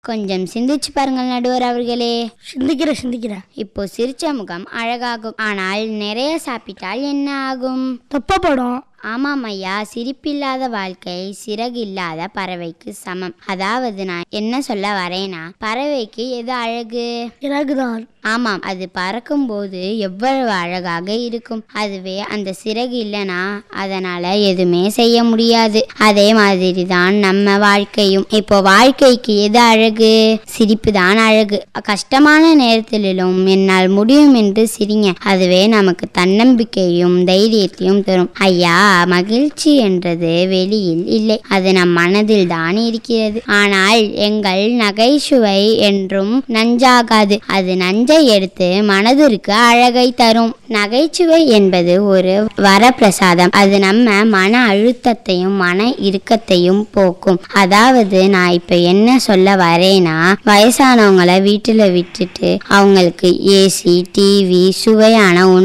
கொஞ்சம் சிந்திச்சு பாருங்கள் நடுவர் அவர்களே சிந்திக்கிறேன் சிந்திக்கிறேன் இப்போ சிரிச்ச முகம் அழகாகும் ஆனால் நிறைய சாப்பிட்டால் என்ன ஆகும் தப்பப்படும் ஆமாம் ஐயா சிரிப்பில்லாத வாழ்க்கை சிறகில்லாத பறவைக்கு சமம் அதாவது நான் என்ன சொல்ல வரேனா பறவைக்கு எது அழகு இறகுதான் ஆமாம் அது பறக்கும்போது எவ்வளவு அழகாக இருக்கும் அதுவே அந்த சிறகு இல்லைனா அதனால எதுவுமே செய்ய முடியாது அதே மாதிரி தான் நம்ம வாழ்க்கையும் இப்போ வாழ்க்கைக்கு எது அழகு சிரிப்பு தான் அழகு கஷ்டமான நேரத்திலும் என்னால் முடியும் என்று சிரிங்க அதுவே நமக்கு தன்னம்பிக்கையும் தைரியத்தையும் தரும் ஐயா மகிழ்ச்சி என்றது வெளியில் இல்லை அது நம் மனதில் தான் இருக்கிறது ஆனால் எங்கள் நகைச்சுவை என்றும் நஞ்சாகாது அது நஞ்சை எடுத்து மனதிற்கு அழகை தரும் நகைச்சுவை என்பது ஒரு வரப்பிரசாதம் அது நம்ம மன அழுத்தத்தையும் மன இறுக்கத்தையும் போக்கும் அதாவது நான் இப்ப என்ன சொல்ல வரேன்னா வயசானவங்கள வீட்டுல விட்டுட்டு அவங்களுக்கு ஏசி டிவி சுவையான உணவு